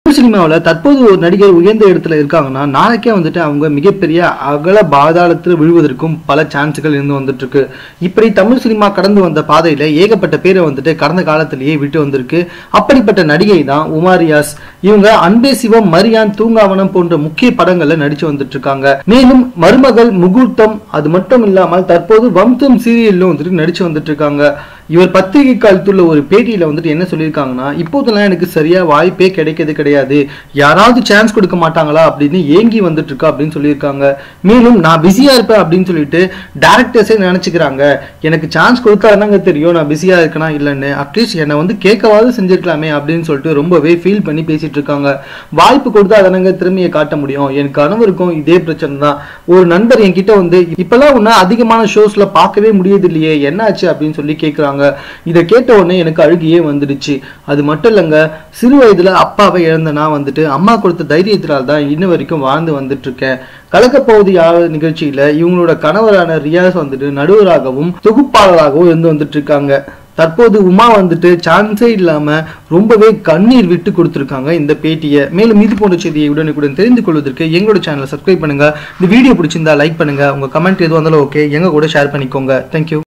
சினிமாவில் தற்போது ஒரு நடிகர் உயர்ந்த இடத்துல இருக்காங்கன்னா நாளைக்கே வந்துட்டு அவங்க மிகப்பெரிய அகல பாதாளத்தில் விழுவதற்கும் பல சான்ஸுகள் இருந்து வந்துட்டு இருக்கு இப்படி தமிழ் சினிமா கடந்து வந்த பாதையில ஏகப்பட்ட பேரை வந்துட்டு கடந்த காலத்திலேயே விட்டு வந்திருக்கு அப்படிப்பட்ட நடிகை தான் உமாரியாஸ் இவங்க அன்பே சிவம் மரியான் தூங்காவனம் போன்ற முக்கிய படங்கள்ல நடிச்சு வந்துட்டு இருக்காங்க மேலும் மருமகள் முகூர்த்தம் அது மட்டும் இல்லாமல் தற்போது வம்சம் சீரியல்லும் வந்துட்டு நடிச்சு வந்துட்டு இருக்காங்க இவர் பத்திரிகை காலத்துள்ள ஒரு பேட்டியில வந்துட்டு என்ன சொல்லியிருக்காங்கன்னா இப்போதெல்லாம் எனக்கு சரியா வாய்ப்பே கிடைக்கிறது கிடையாது யாராவது சான்ஸ் கொடுக்க மாட்டாங்களா அப்படின்னு ஏங்கி வந்துட்டு இருக்கா அப்படின்னு சொல்லியிருக்காங்க மேலும் நான் பிஸியா இருப்பேன் அப்படின்னு சொல்லிட்டு டேரக்டர்ஸே நினைச்சுக்கிறாங்க எனக்கு சான்ஸ் கொடுத்தாருனாங்க தெரியும் நான் பிஸியா இருக்கனா இல்லைன்னு அட்லீஸ்ட் என்னை வந்து கேட்கவாது செஞ்சிருக்கலாமே அப்படின்னு சொல்லிட்டு ரொம்பவே ஃபீல் பண்ணி பேசிட்டு இருக்காங்க வாய்ப்பு கொடுத்தா அதனங்க திறமையை காட்ட முடியும் என் கணவருக்கும் இதே பிரச்சனை தான் ஒரு நண்பர் என்கிட்ட வந்து இப்பெல்லாம் ஒன்று அதிகமான ஷோஸ்ல பார்க்கவே முடியது இல்லையே என்னாச்சு அப்படின்னு சொல்லி கேட்குறாங்க இதை கேட்ட உடனே எனக்கு அழுகியே வந்துடுச்சு அது மட்டும் இல்லைங்க சிறு வயதுல அப்பாவை இழந்த நான் வந்துட்டு அம்மா கொடுத்த தைரியத்தினால் தான் இன்ன வரைக்கும் வாழ்ந்து வந்துட்டு இருக்கேன் கலக்கப்போவது யார் நிகழ்ச்சியில இவங்களோட கணவரான ரியாஸ் வந்துட்டு நடுவராகவும் தொகுப்பாளராகவும் இருந்து வந்துட்டு இருக்காங்க தற்போது உமா வந்துட்டு சான்ஸே இல்லாம ரொம்பவே கண்ணீர் விட்டு கொடுத்துருக்காங்க இந்த பேட்டியை மேலும் இது போன்ற செய்தியை உடனுக்குடன் தெரிந்து கொள்வதற்கு எங்களோட சேனலை சப்ஸ்கிரைப் பண்ணுங்க இந்த வீடியோ பிடிச்சிருந்தா லைக் பண்ணுங்க உங்க கமெண்ட் எதுவும் இருந்தாலும் ஓகே எங்க கூட ஷேர் பண்ணிக்கோங்க தேங்க்யூ